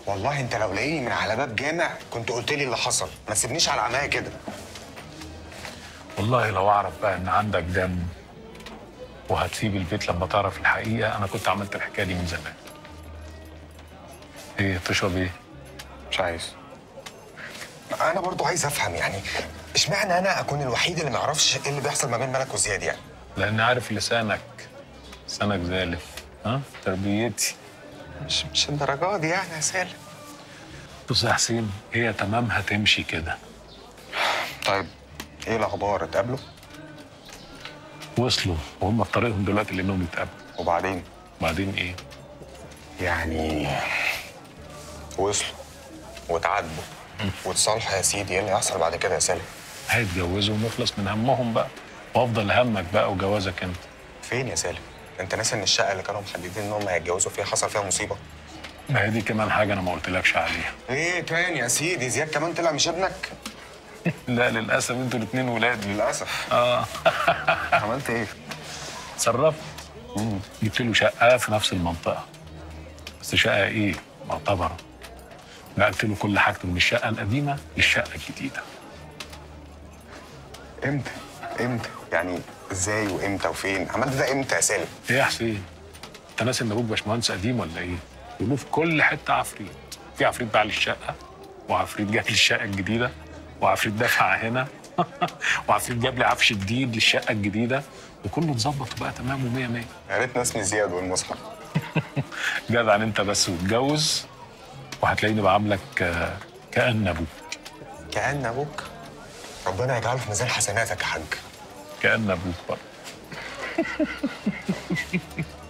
والله انت لو لاقيني من على باب جامع كنت قلت لي اللي حصل ما تسيبنيش على عمايه كده والله لو اعرف بقى ان عندك دم وهتسيب البيت لما تعرف الحقيقه انا كنت عملت الحكايه دي من زمان ايه تشرب ايه مش عايز انا برضو عايز افهم يعني اشمعنى انا اكون الوحيد اللي ما يعرفش ايه اللي بيحصل ما بين ملك وزياد يعني لان عارف لسانك لسانك زالف ها تربيتي مش مش الدرجات دي يعني يا سالم بص يا حسين هي تمام هتمشي كده طيب ايه الاخبار اتقابلوا وصلوا وهم في طريقهم دلوقتي لانهم يتقابلوا وبعدين بعدين ايه يعني وصلوا وتعاتبوا وتصالحوا يا سيدي ايه اللي هيحصل بعد كده يا سالم هيتجوزوا ونخلص من همهم بقى وافضل همك بقى وجوازك انت فين يا سالم انت ناسي ان الشقه اللي كانوا محددين ان هم هيتجوزوا فيها حصل فيها مصيبه ما هي دي كمان حاجه انا ما قلتلكش عليها ايه تاني يا سيدي زياد كمان طلع مش ابنك لا للاسف انتوا الاثنين ولاد للاسف اه عملت ايه اتصرفت جبت له شقه في نفس المنطقه بس شقه ايه معتبره نقلت له كل حاجته من الشقه القديمه للشقه الجديده امتى امتى يعني ازاي وامتى وفين عملت ده امتى يا سالم ايه يا حسين انت ناسي ان ابوك باشمهندس قديم ولا ايه يقولوا في كل حته عفريت في عفريت باع للشقه وعفريت جاب للشقه الجديده وعفريت دفع هنا وعفريت جاب لي عفش جديد للشقه الجديده وكله اتظبط وبقى تمام ومية مية يا ريتنا اسمي زياد والمصحف جدع انت بس واتجوز وهتلاقيني بعاملك آه، كأن ابوك كأن ابوك ربنا يجعله في ميزان حسناتك يا حاج كأن ابوك برضه